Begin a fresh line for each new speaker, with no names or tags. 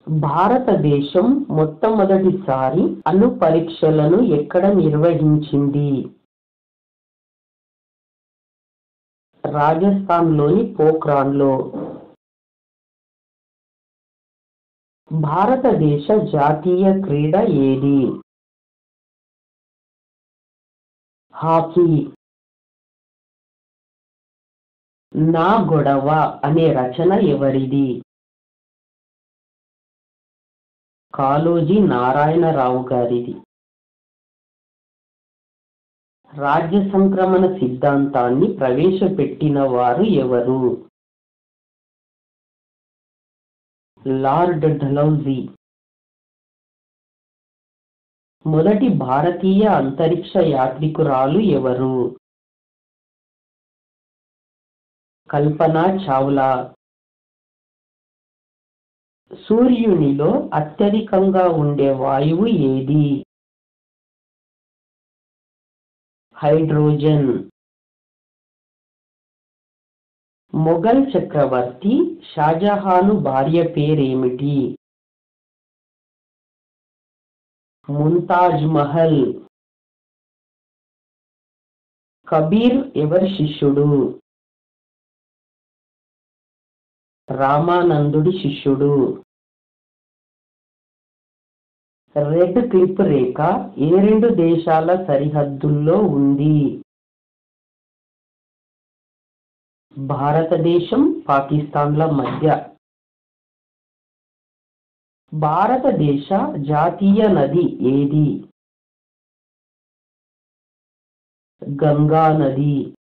భారతదేశం మొట్టమొదటిసారి అణు పరీక్షలను ఎక్కడ నిర్వహించింది రాజస్థాన్లోని పోఖ్రాన్లో భారతదేశ జాతీయ క్రీడ ఏది హాకీ నా గొడవ అనే రచన ఎవరిది కాళోజీ నారాయణరావు గారిది రాజ్య సంక్రమణ సిద్ధాంతాన్ని ప్రవేశపెట్టిన వారు ఎవరు లార్డ్ డలౌజీ మొదటి భారతీయ అంతరిక్ష యాత్రికురాలు ఎవరు కల్పనా చావ్లా సూర్యునిలో అత్యధికంగా ఉండే వాయువు ఏది హైడ్రోజన్ మొఘల్ చక్రవర్తి షాజహాను భార్య పేరేమిటి ముంతాజ్ మహల్ కబీర్ ఎవరి శిష్యుడు రామానందుడి శిష్యుడు రెడ్ క్లిప్ రేఖ ఏ రెండు దేశాల సరిహద్దుల్లో ఉంది భారతదేశం పాకిస్తాన్ల మధ్య భారతదేశ జాతీయ నది ఏది గంగా నది